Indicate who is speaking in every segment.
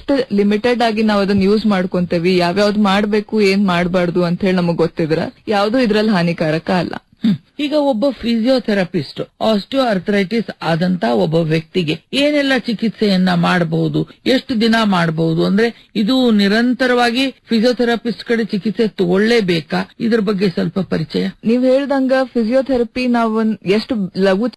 Speaker 1: ಎಷ್ಟು ಲಿಮಿಟೆಡ್ ಆಗಿ ನಾವ್ ಅದನ್ನ ಯೂಸ್ ಮಾಡ್ಕೊಂತೇವಿ ಯಾವ್ಯಾವ್ದು ಮಾಡ್ಬೇಕು ಏನ್ ಮಾಡ್ಬಾರ್ದು ಅಂತ ಹೇಳಿ ನಮಗ್ ಗೊತ್ತಿದ್ರ ಯಾವ್ದು ಇದ್ರಲ್ಲಿ ಹಾನಿಕಾರಕ ಅಲ್ಲ
Speaker 2: ಹ್ಮ್. ಈಗ ಒಬ್ಬ ಫಿಸಿಯೋಥೆರಪಿಸ್ಟ್ ಆಸ್ಟಿಯೋ ಅರ್ಥರೈಟಿಸ್ ಆದಂತ ಒಬ್ಬ ವ್ಯಕ್ತಿಗೆ ಏನೆಲ್ಲ ಚಿಕಿತ್ಸೆಯನ್ನ ಮಾಡಬಹುದು ಎಷ್ಟು ದಿನ ಮಾಡಬಹುದು ಅಂದ್ರೆ ಇದು ನಿರಂತರವಾಗಿ ಫಿಸಿಯೋಥೆರಪಿಸ್ಟ್ ಕಡೆ ಚಿಕಿತ್ಸೆ ತಗೊಳ್ಳೇಬೇಕಾ ಇದ್ರ ಬಗ್ಗೆ ಸ್ವಲ್ಪ ಪರಿಚಯ
Speaker 1: ನೀವ್ ಹೇಳ್ದಂಗ ಫಿಸಿಯೋಥೆರಪಿ ನಾವ್ ಒಂದ್ ಎಷ್ಟು ಲಘು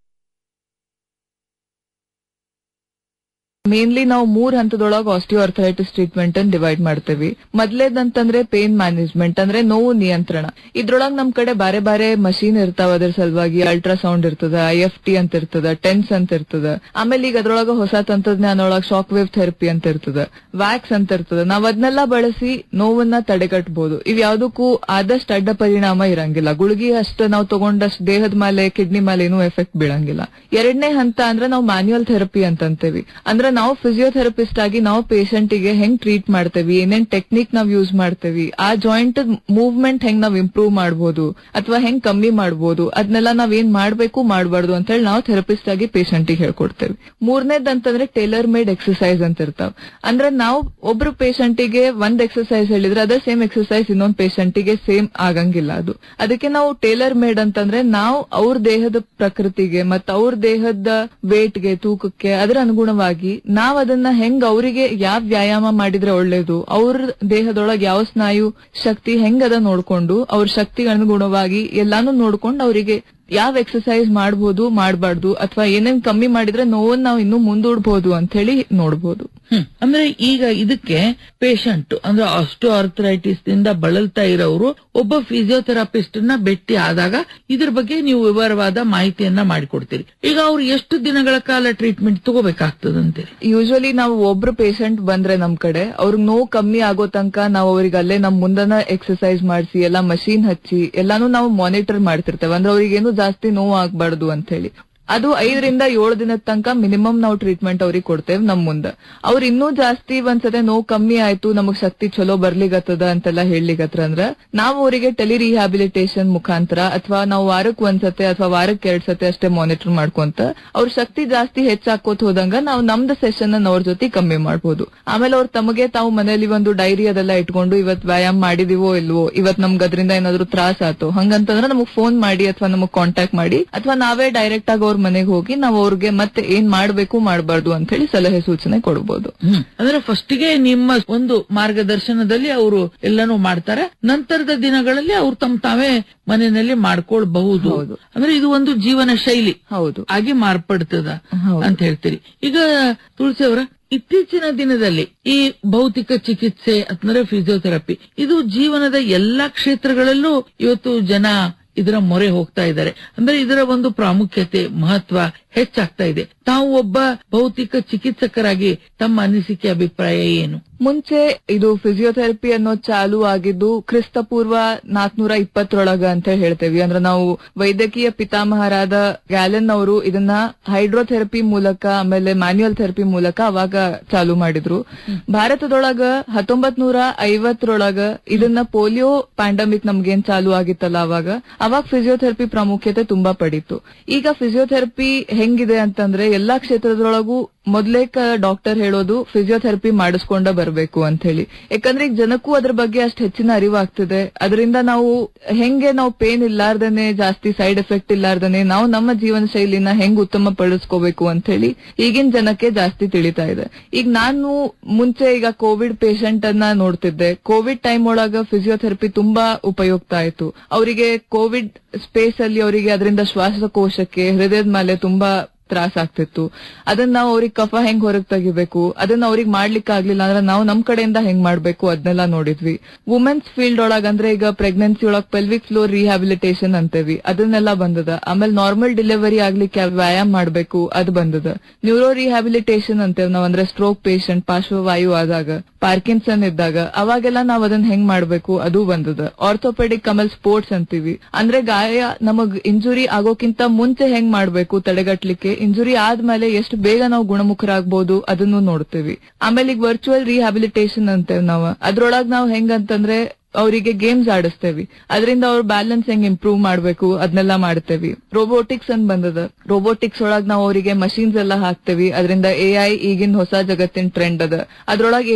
Speaker 1: ಮೇನ್ಲಿ ನಾವು ಮೂರ್ ಹಂತದೊಳಗ ಆಸ್ಟಿಯೋ ಅರ್ಥರೈಟಿಸ್ ಟ್ರೀಟ್ಮೆಂಟ್ ಅನ್ನು ಡಿವೈಡ್ ಮಾಡ್ತೇವಿ ಮೊದ್ಲೇದಂತಂದ್ರೆ ಪೇನ್ ಮ್ಯಾನೇಜ್ಮೆಂಟ್ ಅಂದ್ರೆ ನೋವು ನಿಯಂತ್ರಣ ಇದ್ರೊಳಗ್ ನಮ್ ಕಡೆ ಬಾರೆ ಬಾರೆ ಮಷೀನ್ ಇರ್ತಾವ ಅದ್ರ ಸಲುವಾಗಿ ಅಲ್ಟ್ರಾಸೌಂಡ್ ಇರ್ತದ ಐ ಎಫ್ ಟಿ ಅಂತ ಇರ್ತದ ಟೆನ್ಸ್ ಅಂತ ಇರ್ತದ ಆಮೇಲೆ ಈಗ ಅದ್ರೊಳಗ ಹೊಸ ತಂತ್ರಜ್ಞಾನ ಒಳಗ ಶಾಕ್ ವೇವ್ ಥೆರಪಿ ಅಂತ ಇರ್ತದ ವ್ಯಾಕ್ಸ್ ಅಂತ ಇರ್ತದ ನಾವ್ ಅದನ್ನೆಲ್ಲ ಬಳಸಿ ನೋವನ್ನ ತಡೆಗಟ್ಟಬಹುದು ಇವ್ ಯಾವ್ದಕ್ಕೂ ಆದಷ್ಟು ಅಡ್ಡ ಪರಿಣಾಮ ಇರಂಗಿಲ್ಲ ಗುಳಿಗೆ ಅಷ್ಟ ನಾವು ತಗೊಂಡಷ್ಟು ದೇಹದ ಮೇಲೆ ಕಿಡ್ನಿ ಮೇಲೆ ಏನೂ ಎಫೆಕ್ಟ್ ಬೀಳಂಗಿಲ್ಲ ಎರಡನೇ ಹಂತ ಅಂದ್ರೆ ನಾವು ಮ್ಯಾನ್ಯುಯಲ್ ಥೆರಪಿ ಅಂತ ಅಂತೀವಿ ಅಂದ್ರೆ ನಾವು ಫಿಸಿಯೋಥೆರಪಿಸ್ಟ್ ಆಗಿ ನಾವು ಪೇಷಂಟ್ ಗೆ ಹೆಂಗ್ ಟ್ರೀಟ್ ಮಾಡ್ತೇವಿ ಏನೇನ್ ಟೆಕ್ನಿಕ್ ನಾವ್ ಯೂಸ್ ಮಾಡ್ತೇವಿ ಆ ಜಾಯಿಂಟ್ ಮೂವ್ಮೆಂಟ್ ಹೆಂಗ್ ನಾವ್ ಇಂಪ್ರೂವ್ ಮಾಡಬಹುದು ಅಥವಾ ಹೆಂಗ್ ಕಮ್ಮಿ ಮಾಡಬಹುದು ಅದನ್ನೆಲ್ಲ ನಾವ್ ಏನ್ ಮಾಡ್ಬೇಕು ಮಾಡಬಾರ್ದು ಅಂತ ಹೇಳಿ ನಾವು ಥೆರಪಿಸ್ಟ್ ಆಗಿ ಪೇಷಂಟ್ ಗೆ ಹೇಳ್ಕೊಡ್ತೇವೆ ಮೂರನೇದಂತಂದ್ರೆ ಟೇಲರ್ ಮೇಡ್ ಎಕ್ಸರ್ಸೈಸ್ ಅಂತ ಇರ್ತಾವ ಅಂದ್ರೆ ನಾವು ಒಬ್ರು ಪೇಷಂಟ್ ಗೆ ಒಂದ್ ಎಕ್ಸರ್ಸೈಸ್ ಹೇಳಿದ್ರೆ ಅದೇ ಸೇಮ್ ಎಕ್ಸರ್ಸೈಸ್ ಇನ್ನೊಂದ್ ಪೇಷಂಟ್ ಗೆ ಸೇಮ್ ಆಗಂಗಿಲ್ಲ ಅದು ಅದಕ್ಕೆ ನಾವು ಟೇಲರ್ ಮೇಡ್ ಅಂತಂದ್ರೆ ನಾವು ಅವ್ರ ದೇಹದ ಪ್ರಕೃತಿಗೆ ಮತ್ತು ಅವ್ರ ದೇಹದ ವೇಟ್ಗೆ ತೂಕಕ್ಕೆ ಅದರ ಅನುಗುಣವಾಗಿ ನಾವ್ ಅದನ್ನ ಹೆಂಗ್ ಅವರಿಗೆ ಯಾವ ವ್ಯಾಯಾಮ ಮಾಡಿದ್ರೆ ಒಳ್ಳೇದು ಅವ್ರ ದೇಹದೊಳಗೆ ಯಾವ ಸ್ನಾಯು ಶಕ್ತಿ ಹೆಂಗ್ ಅದ ನೋಡ್ಕೊಂಡು ಅವ್ರ ಶಕ್ತಿಗೆ ಅನುಗುಣವಾಗಿ ಎಲ್ಲಾನು ನೋಡ್ಕೊಂಡು ಅವರಿಗೆ ಯಾವ ಎಕ್ಸರ್ಸೈಸ್ ಮಾಡಬಹುದು ಮಾಡಬಾರ್ದು ಅಥವಾ ಏನೇನ್ ಕಮ್ಮಿ ಮಾಡಿದ್ರೆ ನೋವನ್ನ ನಾವು ಇನ್ನೂ ಮುಂದೂಡ್ಬೋದು ಅಂತ ಹೇಳಿ ನೋಡ್ಬೋದು
Speaker 2: ಹ್ಮ್. ಅಂದ್ರೆ ಈಗ ಇದಕ್ಕೆ ಪೇಷಂಟ್ ಅಂದ್ರೆ ಆಸ್ಟೋ ಅರ್ಥರೈಟಿಸ್ ದಿಂದ ಬಳಲ್ತಾ ಇರೋರು ಒಬ್ಬ ಫಿಸಿಯೋಥೆರಪಿಸ್ಟ್ ನ ಭೇಟಿ ಆದಾಗ ಇದ್ರ ಬಗ್ಗೆ ನೀವು ವಿವರವಾದ ಮಾಹಿತಿಯನ್ನ ಮಾಡಿಕೊಡ್ತೀರಿ ಈಗ ಅವ್ರು ಎಷ್ಟು ದಿನಗಳ ಕಾಲ ಟ್ರೀಟ್ಮೆಂಟ್ ತಗೋಬೇಕಾಗ್ತದಂತೀರಿ
Speaker 1: ಯೂಶಲಿ ನಾವು ಒಬ್ರು ಪೇಷಂಟ್ ಬಂದ್ರೆ ನಮ್ ಕಡೆ ಅವ್ರಿಗೆ ನೋವು ಕಮ್ಮಿ ಆಗೋ ತನಕ ನಾವು ಅವ್ರಿಗೆ ಅಲ್ಲೇ ನಮ್ ಮುಂದನ ಎಕ್ಸರ್ಸೈಸ್ ಮಾಡಿಸಿ ಎಲ್ಲಾ ಮಷೀನ್ ಹಚ್ಚಿ ಎಲ್ಲಾನು ನಾವು ಮಾನಿಟರ್ ಮಾಡ್ತಿರ್ತೇವೆ ಅಂದ್ರೆ ಅವ್ರಿಗೇನು ಜಾಸ್ತಿ ನೋವು ಆಗ್ಬಾರ್ದು ಅಂತ ಹೇಳಿ ಅದು ಐದರಿಂದ ಏಳು ದಿನದ ತನಕ ಮಿನಿಮಮ್ ನಾವು ಟ್ರೀಟ್ಮೆಂಟ್ ಅವ್ರಿಗೆ ಕೊಡ್ತೇವೆ ನಮ್ ಮುಂದ ಅವ್ರ ಇನ್ನೂ ಜಾಸ್ತಿ ಒಂದ್ಸತೆ ನೋವು ಕಮ್ಮಿ ಆಯ್ತು ನಮಗ್ ಶಕ್ತಿ ಚಲೋ ಬರ್ಲಿಗತ್ತದ ಅಂತೆಲ್ಲ ಹೇಳ್ಲಿಗತ್ರ ಅಂದ್ರ ನಾವು ಅವರಿಗೆ ಟೆಲಿ ರಿಹ್ಯಾಬಿಲಿಟೇಷನ್ ಮುಖಾಂತರ ಅಥವಾ ನಾವು ವಾರಕ್ ಒಂದ್ಸತೆ ಅಥವಾ ವಾರಕ್ಕೆ ಎರಡ್ ಸತೆ ಅಷ್ಟೇ ಮಾನಿಟರ್ ಮಾಡ್ಕೊಂತ ಅವ್ರ ಶಕ್ತಿ ಜಾಸ್ತಿ ಹೆಚ್ಚಾಕೋತ್ ಹೋದಂಗ ನಾವು ನಮ್ದು ಸೆಷನ್ ಅನ್ನ ಅವ್ರ ಜೊತೆ ಕಮ್ಮಿ ಮಾಡ್ಬೋದು ಆಮೇಲೆ ಅವ್ರು ತಮಗೆ ತಾವು ಮನೆಯಲ್ಲಿ ಒಂದು ಡೈರಿ ಅದೆಲ್ಲ ಇಟ್ಕೊಂಡು ಇವತ್ ವ್ಯಾಯಾಮ ಮಾಡಿದಿವೋ ಇಲ್ವೋ ಇವತ್ ನಮ್ಗೆ ಅದರಿಂದ ಏನಾದ್ರು ತ್ರಾಸ ಆಯ್ತು ಹಂಗಂತಂದ್ರೆ ನಮಗ್ ಫೋನ್ ಮಾಡಿ ಅಥವಾ ನಮಗ್ ಕಾಂಟ್ಯಾಕ್ಟ್ ಮಾಡಿ ಅಥವಾ ನಾವೇ ಡೈರೆಕ್ಟ್ ಆಗಿ ಅವ್ರ ಮನೆಗೆ ಹೋಗಿ ನಾವು ಅವ್ರಿಗೆ ಮತ್ತೆ ಏನ್ ಮಾಡ್ಬೇಕು ಮಾಡಬಾರ್ದು ಅಂತ ಹೇಳಿ ಸಲಹೆ ಸೂಚನೆ ಕೊಡಬಹುದು
Speaker 2: ಹ್ಮ್. ಅಂದ್ರೆ ಫಸ್ಟಿಗೆ ನಿಮ್ಮ ಒಂದು ಮಾರ್ಗದರ್ಶನದಲ್ಲಿ ಅವರು ಎಲ್ಲಾನು ಮಾಡ್ತಾರೆ ನಂತರದ ದಿನಗಳಲ್ಲಿ ಅವ್ರು ತಮ್ಮ ತಾವೇ ಮನೆಯಲ್ಲಿ ಮಾಡ್ಕೊಳ್ಬಹುದು
Speaker 1: ಹೌದು.
Speaker 2: ಅಂದ್ರೆ ಇದು ಒಂದು ಜೀವನ ಶೈಲಿ
Speaker 1: ಹೌದು
Speaker 2: ಆಗಿ ಮಾರ್ಪಡ್ತದ
Speaker 1: ಹೌದು.
Speaker 2: ಅಂತ ಹೇಳ್ತೀರಿ ಈಗ ತುಳಸಿ ಅವರ ಇತ್ತೀಚಿನ ದಿನದಲ್ಲಿ ಈ ಭೌತಿಕ ಚಿಕಿತ್ಸೆ ಅಂದ್ರೆ ಫಿಸಿಯೋಥೆರಪಿ ಇದು ಜೀವನದ ಎಲ್ಲಾ ಕ್ಷೇತ್ರಗಳಲ್ಲೂ ಇವತ್ತು ಜನ ಇದರ ಮೊರೆ ಹೋಗ್ತಾ ಇದ್ದಾರೆ ಅಂದ್ರೆ ಇದರ ಒಂದು ಪ್ರಾಮುಖ್ಯತೆ ಮಹತ್ವ ಹೆಚ್ಚಾಗ್ತಾ ಇದೆ ತಾವು ಒಬ್ಬ ಭೌತಿಕ ಚಿಕಿತ್ಸಕರಾಗಿ ತಮ್ಮ ಅನಿಸಿಕೆ ಅಭಿಪ್ರಾಯ ಏನು
Speaker 1: ಮುಂಚೆ ಇದು ಫಿಸಿಯೋಥೆರಪಿ ಅನ್ನೋ ಚಾಲು ಆಗಿದ್ದು ಕ್ರಿಸ್ತ ಪೂರ್ವ ನಾಲ್ಕನೂರ ಇಪ್ಪತ್ತರೊಳಗ ಅಂತ ಹೇಳಿ ಹೇಳ್ತೇವೆ ಅಂದ್ರೆ ನಾವು ವೈದ್ಯಕೀಯ ಪಿತಾಮಹರಾದ ಗ್ಯಾಲೆನ್ ಅವರು ಇದನ್ನ ಹೈಡ್ರೋಥೆರಪಿ ಮೂಲಕ ಆಮೇಲೆ ಮ್ಯಾನ್ಯುಯಲ್ ಥೆರಪಿ ಮೂಲಕ ಅವಾಗ ಚಾಲು ಮಾಡಿದ್ರು ಭಾರತದೊಳಗ ಹತ್ತೊಂಬತ್ ನೂರ ಐವತ್ತರೊಳಗ ಇದನ್ನ ಪೋಲಿಯೋ ಪ್ಯಾಂಡಮಿಕ್ ನಮ್ಗೇನ್ ಚಾಲು ಆಗಿತ್ತಲ್ಲ ಅವಾಗ ಅವಾಗ ಫಿಸಿಯೋಥೆರಪಿ ಪ್ರಾಮುಖ್ಯತೆ ತುಂಬಾ ಪಡೀತು ಈಗ ಫಿಸಿಯೋಥೆರಪಿ ಹೆಂಗಿದೆ ಅಂತಂದ್ರೆ ಎಲ್ಲಾ ಕ್ಷೇತ್ರದೊಳಗೂ ಮೊದ್ಲೇಕ ಡಾಕ್ಟರ್ ಹೇಳೋದು ಫಿಸಿಯೋಥೆರಪಿ ಮಾಡಿಸ್ಕೊಂಡ ಬರ್ಬೇಕು ಅಂತ ಹೇಳಿ ಯಾಕಂದ್ರೆ ಈಗ ಜನಕ್ಕೂ ಅದ್ರ ಬಗ್ಗೆ ಅಷ್ಟು ಹೆಚ್ಚಿನ ಅರಿವಾಗ್ತಿದೆ ಅದರಿಂದ ನಾವು ಹೆಂಗೆ ನಾವು ಪೇನ್ ಇಲ್ಲಾರ್ದನೆ ಜಾಸ್ತಿ ಸೈಡ್ ಎಫೆಕ್ಟ್ ಇಲ್ಲಾರ್ದನೆ ನಾವು ನಮ್ಮ ಜೀವನ ಶೈಲಿನ ಹೆಂಗ್ ಉತ್ತಮ ಪಡಿಸ್ಕೋಬೇಕು ಅಂತ ಹೇಳಿ ಈಗಿನ ಜನಕ್ಕೆ ಜಾಸ್ತಿ ತಿಳಿತಾ ಇದೆ ಈಗ ನಾನು ಮುಂಚೆ ಈಗ ಕೋವಿಡ್ ಪೇಷಂಟ್ ಅನ್ನ ನೋಡ್ತಿದ್ದೆ ಕೋವಿಡ್ ಟೈಮ್ ಒಳಗ ಫಿಸಿಯೋಥೆರಪಿ ತುಂಬಾ ಉಪಯುಕ್ತ ಆಯ್ತು ಅವರಿಗೆ ಕೋವಿಡ್ ಸ್ಪೇಸ್ ಅಲ್ಲಿ ಅವರಿಗೆ ಅದರಿಂದ ಶ್ವಾಸಕೋಶಕ್ಕೆ ಹೃದಯದ ಮೇಲೆ ತುಂಬಾ ತ್ರಾಸ ಆಗ್ತಿತ್ತು ಅದನ್ನ ನಾವು ಅವ್ರಿಗೆ ಕಫ ಹೆಂಗ್ ಹೊರಗ್ ತೆಗಿಬೇಕು ಅದನ್ನ ಅವ್ರಿಗೆ ಮಾಡ್ಲಿಕ್ಕೆ ಆಗ್ಲಿಲ್ಲ ಅಂದ್ರೆ ನಾವು ನಮ್ ಕಡೆಯಿಂದ ಹೆಂಗ್ ಮಾಡ್ಬೇಕು ಅದನ್ನೆಲ್ಲ ನೋಡಿದ್ವಿ ವುಮೆನ್ಸ್ ಫೀಲ್ಡ್ ಒಳಗ್ ಅಂದ್ರೆ ಈಗ ಪ್ರೆಗ್ನೆನ್ಸಿ ಒಳಗ್ ಪೆಲ್ವಿಕ್ ಫ್ಲೋರ್ ರಿಹ್ಯಾಬಿಲಿಟೇಷನ್ ಅಂತೇವಿ ಅದನ್ನೆಲ್ಲ ಬಂದದ ಆಮೇಲೆ ನಾರ್ಮಲ್ ಡೆಲಿವರಿ ಆಗ್ಲಿಕ್ಕೆ ವ್ಯಾಯಾಮ ಮಾಡ್ಬೇಕು ಅದು ಬಂದದ ನ್ಯೂರೋ ರಿಹ್ಯಾಬಿಲಿಟೇಷನ್ ಅಂತೇವ್ ನಾವ್ ಅಂದ್ರೆ ಸ್ಟ್ರೋಕ್ ಪೇಷಂಟ್ ಪಾರ್ಶ್ವವಾಯು ಆದಾಗ ಪಾರ್ಕಿನ್ಸನ್ ಇದ್ದಾಗ ಅವಾಗೆಲ್ಲ ನಾವ್ ಅದನ್ನ ಹೆಂಗ್ ಮಾಡ್ಬೇಕು ಅದು ಬಂದದ ಆರ್ಥೋಪೆಡಿಕ್ ಆಮೇಲೆ ಸ್ಪೋರ್ಟ್ಸ್ ಅಂತೀವಿ ಅಂದ್ರೆ ಗಾಯ ನಮಗ್ ಇಂಜುರಿ ಆಗೋಕ್ಕಿಂತ ಮುಂಚೆ ಹೆಂಗ್ ಮಾಡ್ಬೇಕು ತಡೆಗಟ್ಲಿಕ್ಕೆ ಇಂಜುರಿ ಆದ್ಮೇಲೆ ಎಷ್ಟು ಬೇಗ ನಾವು ಗುಣಮುಖರಾಗಬಹುದು ಅದನ್ನು ನೋಡ್ತೀವಿ ಆಮೇಲೆ ಈಗ ವರ್ಚುವಲ್ ರಿಹ್ಯಾಬಿಲಿಟೇಷನ್ ಅಂತೇವ್ ನಾವು ಅದ್ರೊಳಗ್ ನಾವ್ ಹೆಂಗಂತಂದ್ರೆ ಅವರಿಗೆ ಗೇಮ್ಸ್ ಆಡಿಸ್ತೇವಿ ಅದರಿಂದ ಅವ್ರ ಬ್ಯಾಲೆನ್ಸ್ ಹೆಂಗ್ ಇಂಪ್ರೂವ್ ಮಾಡ್ಬೇಕು ಅದನ್ನೆಲ್ಲ ಮಾಡ್ತೇವಿ ರೋಬೋಟಿಕ್ಸ್ ಅಂತ ಬಂದದ ರೋಬೋಟಿಕ್ಸ್ ಒಳಗ್ ನಾವು ಅವರಿಗೆ ಮಷೀನ್ಸ್ ಎಲ್ಲ ಹಾಕ್ತೇವಿ ಅದರಿಂದ ಎ ಐ ಈಗಿನ ಹೊಸ ಜಗತ್ತಿನ ಟ್ರೆಂಡ್ ಅದ ಅದ್ರೊಳಗೆ